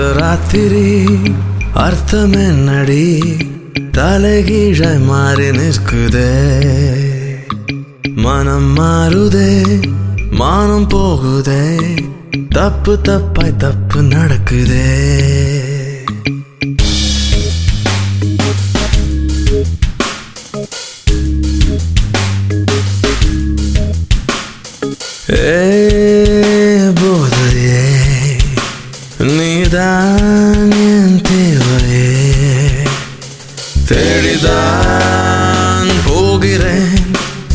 ராத்திரி அர்த்தம் என்னடி தலைகீழாய் மாறி நிற்குதே மனம் மாறுதே மானம் போகுதே தப்பு தப்பாய் தப்பு நடக்குதே ஏ போதையே நீதான் என் தேவையே தேடிதான் போகிறேன்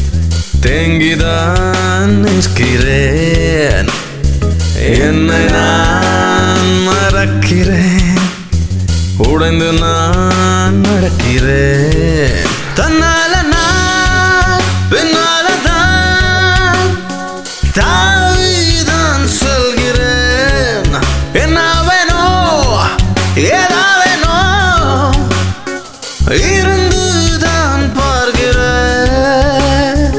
தேங்கிதான் நிற்கிறேன் என்னை நான் மறக்கிறேன் உடைந்து நான் நடக்கிறேன் தன்னால நான் பின்னால தான் தாவிதான் சொல்கிறேன் என்ன வேணோ ஏதா வேணோ இருந்துதான் பார்க்கிறேன்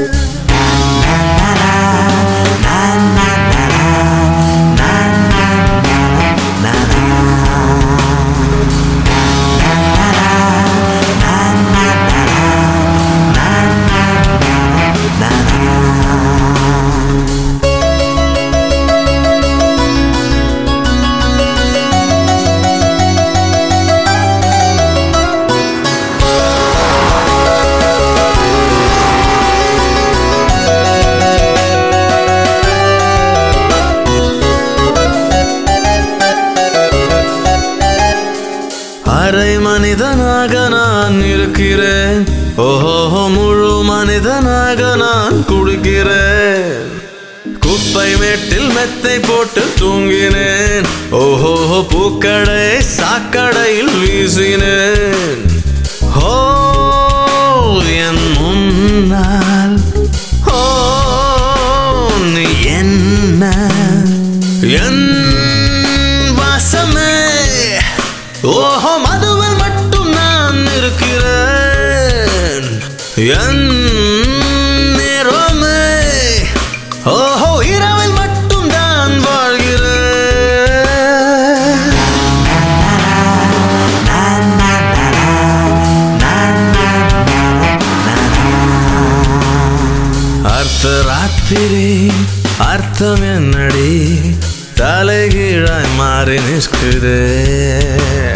அரை மனிதனாக நான் இருக்கிறேன் ஓஹோ முழு மனிதனாக நான் குடிக்கிறேன் குப்பை மேட்டில் மெத்தை போட்டு தூங்கினேன் ஓஹோ பூக்கடை சாக்கடையில் வீசினேன் ஓ என் முன்னால் ஓ நீ என்ன என் வாசமே ஓஹோ மதுவில் மட்டும் நான் இருக்கிறேன் என் நேரமே ஓஹோ இரவில் மட்டும் நான் வாழ்கிறேன் அர்த்த ராத்திரி அர்த்தம் என்னடி தலைகீழாய் மாறி நிற்குதே